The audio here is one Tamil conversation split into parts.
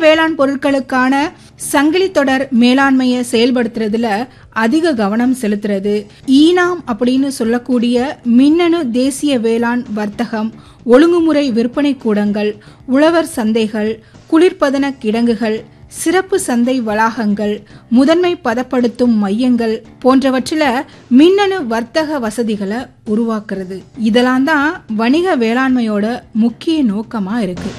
வேளாண் பொருட்களுக்கான சங்கிலி தொடர் மேலாண்மையை செயல்படுத்துறதுல அதிக கவனம் செலுத்துறது ஈனாம் அப்படின்னு சொல்லக்கூடிய மின்னணு தேசிய வேளாண் வர்த்தகம் ஒழுங்குமுறை விற்பனை கூடங்கள் உழவர் சந்தைகள் குளிர்பதன கிடங்குகள் சிறப்பு சந்தை வளாகங்கள் முதன்மை பதப்படுத்தும் மையங்கள் போன்றவற்றில் மின்னணு வர்த்தக வசதிகளை உருவாக்குறது இதெல்லாம் தான் வணிக வேளாண்மையோட முக்கிய நோக்கமா இருக்கு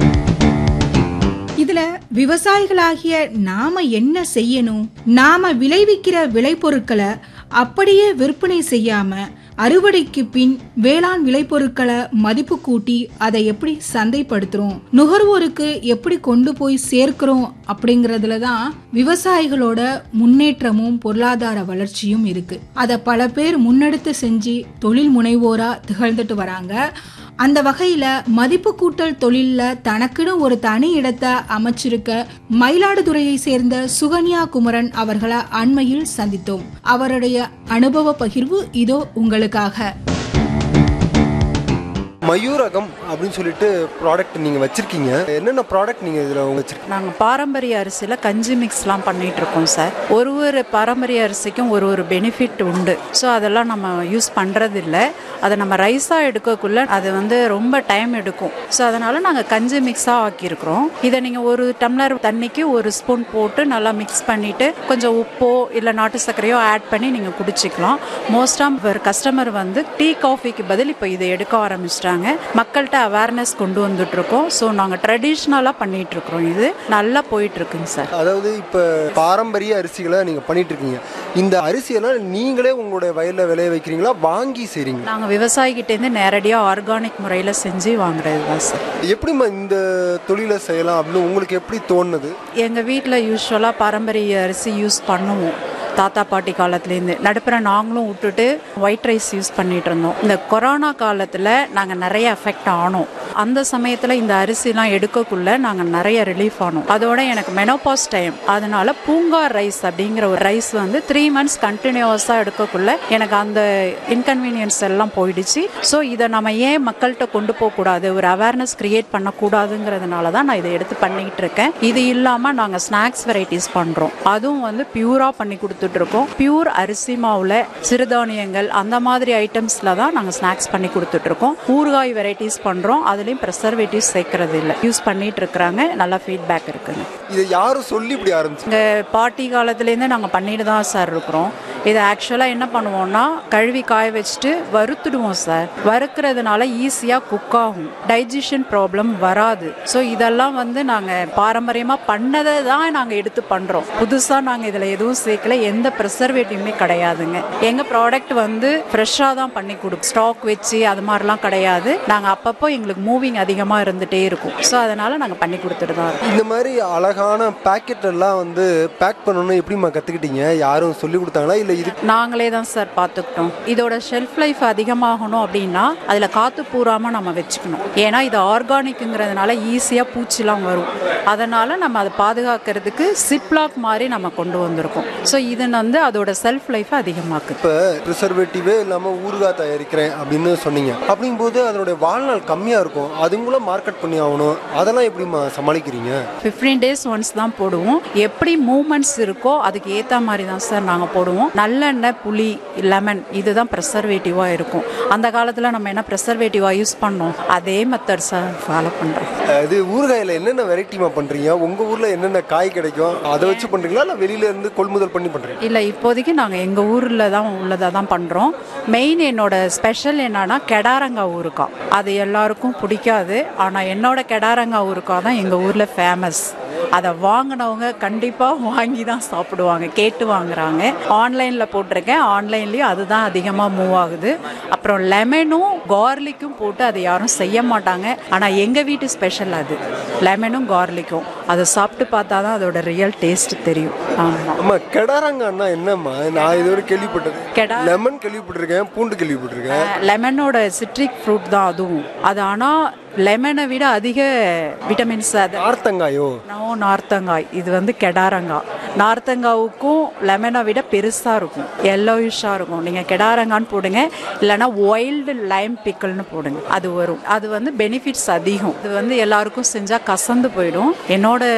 இதுல விவசாயிகளாகிய நாம என்ன செய்யணும் நாம விளைவிக்கிற விளைபொருட்களை அப்படியே விற்பனை செய்யாம அறுவடைக்கு பின் வேளாண் விளைபொருட்களை மதிப்பு கூட்டி அதை எப்படி சந்தைப்படுத்துறோம் நுகர்வோருக்கு எப்படி கொண்டு போய் சேர்க்கிறோம் அப்படிங்கறதுல தான் விவசாயிகளோட முன்னேற்றமும் பொருளாதார வளர்ச்சியும் இருக்கு அதை பல பேர் முன்னெடுத்து செஞ்சு தொழில் முனைவோரா திகழ்ந்துட்டு வராங்க அந்த வகையில மதிப்பு கூட்டல் தொழில்ல தனக்குன்னு ஒரு தனி இடத்தை அமைச்சிருக்க மயிலாடுதுறையை சேர்ந்த சுகன்யா குமரன் அவர்களை அண்மையில் சந்தித்தோம் அவருடைய அனுபவ பகிர்வு இதோ உங்களுக்காக மயூரகம் அப்படின்னு சொல்லிட்டு ப்ராடக்ட் நீங்கள் வச்சுருக்கீங்க என்னென்ன ப்ராடக்ட் நீங்கள் இதில் வச்சுருக்கீங்க நாங்கள் பாரம்பரிய அரிசியில் கஞ்சி மிக்ஸ்லாம் பண்ணிட்டு இருக்கோம் சார் ஒரு ஒரு பாரம்பரிய அரிசிக்கும் ஒரு ஒரு பெனிஃபிட் உண்டு ஸோ அதெல்லாம் நம்ம யூஸ் பண்ணுறதில்ல அதை நம்ம ரைஸாக எடுக்கக்குள்ள அது வந்து ரொம்ப டைம் எடுக்கும் ஸோ அதனால் நாங்கள் கஞ்சி மிக்ஸாக ஆக்கியிருக்கிறோம் இதை நீங்கள் ஒரு டம்ளர் தண்ணிக்கு ஒரு ஸ்பூன் போட்டு நல்லா மிக்ஸ் பண்ணிவிட்டு கொஞ்சம் உப்போ இல்லை நாட்டு சர்க்கரையோ ஆட் பண்ணி நீங்கள் குடிச்சிக்கலாம் மோஸ்ட்டாக ஒரு கஸ்டமர் வந்து டீ காஃபிக்கு பதில் இப்போ இதை எடுக்க ஆரம்பிச்சிட்டாங்க மக்கள்கிட்ட அவேர்னஸ் கொண்டு வந்துட்டு இருக்கோம் ஸோ நாங்கள் ட்ரெடிஷ்னலாக பண்ணிட்டு இருக்கிறோம் இது நல்லா போயிட்டு இருக்குங்க சார் அதாவது இப்போ பாரம்பரிய அரிசிகளை நீங்கள் பண்ணிட்டு இருக்கீங்க இந்த அரிசியெல்லாம் நீங்களே உங்களுடைய வயலில் விளைய வைக்கிறீங்களா வாங்கி செய்றீங்க நாங்கள் விவசாயிகிட்டேருந்து நேரடியாக ஆர்கானிக் முறையில் செஞ்சு வாங்குறது தான் சார் எப்படிம்மா இந்த தொழிலை செய்யலாம் அப்படின்னு உங்களுக்கு எப்படி தோணுது எங்கள் வீட்டில் யூஸ்வலாக பாரம்பரிய அரிசி யூஸ் பண்ணுவோம் தாத்தா பாட்டி காலத்துலேருந்து நடுப்புற நாங்களும் விட்டுட்டு ஒயிட் ரைஸ் யூஸ் பண்ணிட்டு இருந்தோம் இந்த கொரோனா காலத்தில் நாங்கள் நிறைய எஃபெக்ட் ஆனோம் அந்த சமயத்தில் இந்த அரிசிலாம் எடுக்கக்குள்ள நாங்கள் நிறைய ரிலீஃப் ஆனோம் அதோட எனக்கு மெனோபாஸ் டைம் அதனால பூங்கார் ரைஸ் அப்படிங்கிற ஒரு ரைஸ் வந்து த்ரீ மந்த்ஸ் கண்டினியூஸாக எடுக்கக்குள்ள எனக்கு அந்த இன்கன்வீனியன்ஸ் எல்லாம் போயிடுச்சு ஸோ இதை நம்ம ஏன் மக்கள்கிட்ட கொண்டு போகக்கூடாது ஒரு அவேர்னஸ் கிரியேட் பண்ணக்கூடாதுங்கிறதுனால தான் நான் இதை எடுத்து பண்ணிக்கிட்டு இருக்கேன் இது இல்லாமல் நாங்கள் ஸ்நாக்ஸ் வெரைட்டிஸ் பண்ணுறோம் அதுவும் வந்து பியூராக பண்ணி கொடுத்துட்டு இருக்கோம் பியூர் அரிசி மாவில் சிறுதானியங்கள் அந்த மாதிரி ஐட்டம்ஸில் தான் நாங்கள் ஸ்நாக்ஸ் பண்ணி கொடுத்துட்டு இருக்கோம் ஊறுகாய் வெரைட்டிஸ் பண்ணுறோம் அதுலேயும் ப்ரெசர்வேட்டிவ்ஸ் சேர்க்கறது இல்லை யூஸ் பண்ணிட்டு இருக்கிறாங்க நல்லா ஃபீட்பேக் இருக்குங்க இதை யாரும் சொல்லி இப்படி ஆரம்பிச்சு எங்கள் பாட்டி காலத்துலேருந்தே நாங்கள் பண்ணிட்டு தான் சார் இருக்கிறோம் இதை ஆக்சுவலாக என்ன பண்ணுவோம்னா கழுவி காய வச்சுட்டு வறுத்துடுவோம் சார் வறுக்கிறதுனால ஈஸியாக குக் ஆகும் டைஜஷன் ப்ராப்ளம் வராது ஸோ இதெல்லாம் வந்து நாங்கள் பாரம்பரியமாக பண்ணதை தான் நாங்கள் எடுத்து பண்ணுறோம் புதுசாக நாங்கள் இதில் எதுவும் சேர்க்கல எந்த ப்ரிசர்வேட்டிவுமே கிடையாதுங்க எங்கள் ப்ராடக்ட் வந்து ஃப்ரெஷ்ஷாக தான் பண்ணி கொடுக்கும் ஸ்டாக் வச்சு அது மாதிரிலாம் கிடையாது நாங்கள் அப்பப்போ எங்களுக்கு மூவிங் அதிகமாக இருந்துகிட்டே இருக்கும் ஸோ அதனால் நாங்கள் பண்ணி கொடுத்துட்டு தான் இருக்கோம் இந்த மாதிரி அழகான பாக்கெட் எல்லாம் வந்து பேக் பண்ணணும்னு எப்படிம்மா கற்றுக்கிட்டீங்க யாரும் சொல்லி கொடுத்தாங்களா இல்லை இது நாங்களே தான் சார் பார்த்துக்கிட்டோம் இதோட ஷெல்ஃப் லைஃப் அதிகமாகணும் அப்படின்னா அதில் காற்று பூராமல் நம்ம வச்சுக்கணும் ஏன்னா இது ஆர்கானிக்குங்கிறதுனால ஈஸியாக பூச்சிலாம் வரும் அதனால் நம்ம அதை பாதுகாக்கிறதுக்கு சிப்லாக் மாதிரி நம்ம கொண்டு வந்திருக்கோம் ஸோ இது வந்து அதோட செல்ஃப் லைஃப் அதிகமாக்குது இப்போ ப்ரிசர்வேட்டிவே இல்லாமல் ஊறுகாய் தயாரிக்கிறேன் அப்படின்னு சொன்னீங்க அப்படிங்கும்போது அதனுடைய வாழ்நாள் கம்மியாக இருக்கும் அதுங்களும் மார்க்கெட் பண்ணி ஆகணும் அதெல்லாம் எப்படிம்மா சமாளிக்கிறீங்க ஃபிஃப்டீன் டேஸ் ஒன்ஸ் தான் போடுவோம் எப்படி மூமெண்ட்ஸ் இருக்கோ அதுக்கு ஏற்ற மாதிரி தான் சார் நாங்கள் போடுவோம் நல்லெண்ணெய் புளி லெமன் இதுதான் ப்ரெசர்வேட்டிவாக இருக்கும் அந்த காலத்தில் நம்ம என்ன ப்ரெசர்வேட்டிவாக யூஸ் பண்ணோம் அதே மெத்தட் சார் ஃபாலோ பண்ணுறோம் இது ஊறுகாயில் என்னென்ன வெரைட்டிமா பண்ணுறீங்க உங்கள் ஊரில் என்னென்ன காய் கிடைக்கும் அதை வச்சு பண்ணுறீங்களா இல்லை வெளியில இருந்து கொள்முதல் பண்ணி பண்ணுறீங்க இல்லை இப்போதைக்கு நாங்கள் எங்கள் ஊரில் தான் உள்ளதை தான் பண்ணுறோம் மெயின் என்னோட ஸ்பெஷல் என்னன்னா கெடாரங்காய் ஊறுக்காய் அது எல்லாருக்கும் பிடிக்காது ஆனால் என்னோட கெடாரங்காய் ஊறுக்காய் தான் எங்கள் ஊரில் ஃபேமஸ் அதை வாங்கினவங்க கண்டிப்பாக வாங்கி தான் சாப்பிடுவாங்க கேட்டு வாங்குறாங்க ஆன்லைனில் போட்டிருக்கேன் ஆன்லைன்லேயும் அதுதான் அதிகமாக மூவ் ஆகுது அப்புறம் லெமனும் கார்லிக்கும் போட்டு அதை யாரும் செய்ய மாட்டாங்க ஆனால் எங்கள் வீட்டு ஸ்பெஷல் அது லெமனும் கார்லிக்கும் அதை சாப்பிட்டு பார்த்தா தான் அதோட ரியல் டேஸ்ட் தெரியும் ஆமாம் அம்மா கெடாரங்கன்னா என்னம்மா நான் இதுவரை கேள்விப்பட்டது கெடா லெமன் கேள்விப்பட்டிருக்கேன் பூண்டு கேள்விப்பட்டிருக்கேன் லெமனோட சிட்ரிக் ஃப்ரூட் தான் அதுவும் அது ஆனால் லெமனை விட அதிக விட்டமின்ஸ் அது ஆர்த்தங்காயோ நோ நார்த்தங்காய் இது வந்து கெடாரங்காய் நார்த்தங்காவுக்கும் லெமனை விட பெருசாக இருக்கும் எல்லோயிஷாக இருக்கும் நீங்கள் கெடாரங்கான்னு போடுங்க இல்லைன்னா ஒயில்டு லைம் பிக்கல்னு போடுங்க அது வரும் அது வந்து பெனிஃபிட்ஸ் அதிகம் இது வந்து எல்லாருக்கும் செஞ்சால் கசந்து போயிடும் என்னோட